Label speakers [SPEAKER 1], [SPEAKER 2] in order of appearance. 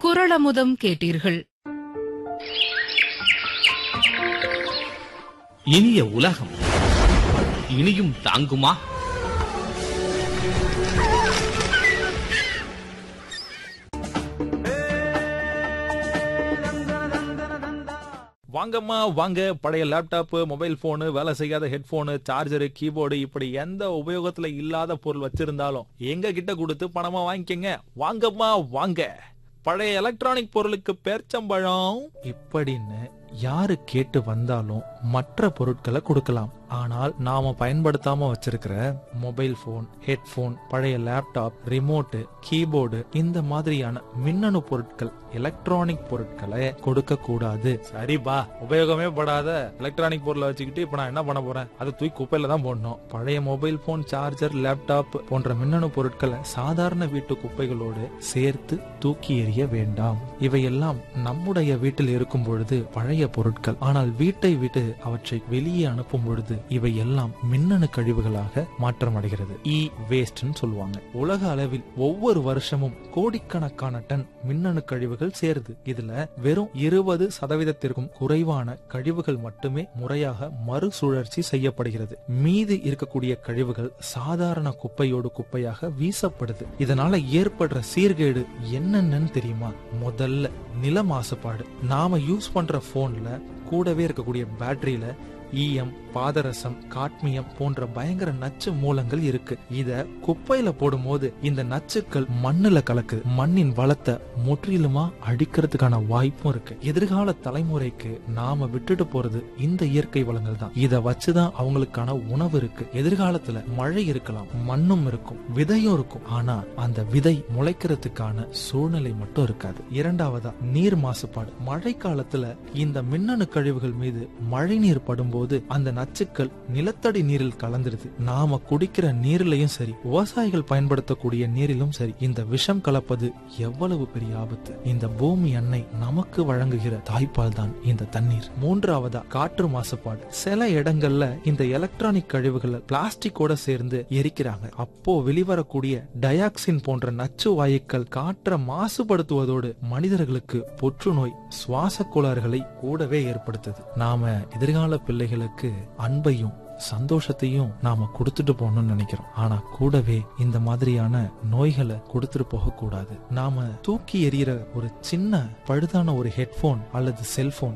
[SPEAKER 1] குரளமுதம் கேட்டீர்கள்
[SPEAKER 2] இனிய உலகம் இனியும் தாங்குமா
[SPEAKER 3] வாங்கம்மா வாங்க பழைய லேப்டாப் மொபைல் போனு வேலை செய்யாத ஹெட்போனு சார்ஜரு கீபோர்டு இப்படி எந்த உபயோகத்துல இல்லாத பொருள் வச்சிருந்தாலும் எங்க கிட்ட கொடுத்து பணமா வாங்கிக்கங்க வாங்கம்மா வாங்க பழைய எலக்ட்ரானிக் பொருளுக்கு பேர்ச்சம்பழம் இப்படின்னு யாரு கேட்டு வந்தாலும் மற்ற பொருட்களை கொடுக்கலாம் ஆனால் நாம பயன்படுத்தாம வச்சிருக்கிற மொபைல் போன் ஹெட்போன் பழைய லேப்டாப் ரிமோட்டு கீபோர்டு இந்த மாதிரியான மின்னணு பொருட்கள் எலக்ட்ரானிக் பொருட்களை கொடுக்க கூடாது சரிப்பா உபயோகமே படாத எலக்ட்ரானிக் பொருளை வச்சுக்கிட்டு இப்ப நான் என்ன பண்ண போறேன் அதை தூக்கி குப்பையில தான் போடணும் பழைய மொபைல் போன் சார்ஜர் லேப்டாப் போன்ற மின்னணு பொருட்களை சாதாரண வீட்டு குப்பைகளோடு சேர்த்து தூக்கி எறிய வேண்டாம் இவையெல்லாம் நம்முடைய வீட்டில் இருக்கும் பொழுது பழைய பொருட்கள் ஆனால் வீட்டை விட்டு அவற்றை வெளியே அனுப்பும் பொழுது இவை எல்லாம் மின்னணு கழிவுகளாக மாற்றமடைகிறது இ வேஸ்ட்னு சொல்லுவாங்க உலக அளவில் ஒவ்வொரு வருஷமும் கோடிக்கணக்கான டன் மின்னணு கழிவுகள் சேருது இதுல வெறும் இருபது சதவீதத்திற்கும் குறைவான கழிவுகள் மட்டுமே முறையாக மறுசுழற்சி செய்யப்படுகிறது மீதி இருக்கக்கூடிய கழிவுகள் சாதாரண குப்பையோடு குப்பையாக வீசப்படுது இதனால ஏற்படுற சீர்கேடு என்னென்னு தெரியுமா முதல்ல நில மாசுபாடு நாம யூஸ் பண்ற போன்ல கூடவே இருக்கக்கூடிய பேட்டரியில ஈயம் பாதரசம் காட்மியம் போன்ற பயங்கர நச்சு மூலங்கள் இருக்கு இத குப்பையில போடும்போது இந்த நச்சுக்கள் மண்ணுல கலக்குது மண்ணின் வளத்தை முற்றிலுமா அழிக்கிறதுக்கான வாய்ப்பும் இருக்கு எதிர்கால தலைமுறைக்கு நாம விட்டுட்டு போறது இந்த இயற்கை வளங்கள் தான் இத வச்சுதான் அவங்களுக்கான உணவு இருக்கு எதிர்காலத்துல மழை இருக்கலாம் மண்ணும் இருக்கும் விதையும் இருக்கும் ஆனா அந்த விதை முளைக்கிறதுக்கான சூழ்நிலை மட்டும் இருக்காது இரண்டாவதா நீர் மாசுபாடு மழை காலத்துல இந்த மின்னணு கழிவுகள் மீது மழை நீர் படும்போது அந்த நச்சுக்கள் நிலத்தடி நீரில் கலந்துருது நாம குடிக்கிற நீரிலையும் சரி விவசாயிகள் பயன்படுத்தக்கூடிய நீரிலும் சரி இந்த விஷம் கலப்பது எவ்வளவு பெரிய ஆபத்து இந்த பூமி அன்னை நமக்கு வழங்குகிற தாய்ப்பால் தான் இந்த தண்ணீர் மூன்றாவதா காற்று மாசுபாடு சில இடங்கள்ல இந்த எலக்ட்ரானிக் கழிவுகளை பிளாஸ்டிக்கோட சேர்ந்து எரிக்கிறாங்க அப்போ வெளிவரக்கூடிய டயாக்சின் போன்ற நச்சு வாயுக்கள் காற்றை மாசுபடுத்துவதோடு மனிதர்களுக்கு புற்றுநோய் சுவாச கோளாறுகளை கூடவே ஏற்படுத்துது நாம எதிர்கால பிள்ளைகளுக்கு அன்பையும் சந்தோஷத்தையும் நாம கொடுத்துட்டு போகணும்னு நினைக்கிறோம் ஆனா கூடவே இந்த மாதிரியான நோய்களை கொடுத்துட்டு போக கூடாது நாம தூக்கி எறிகிற ஒரு சின்ன பழுதான ஒரு ஹெட்போன் அல்லது செல்போன்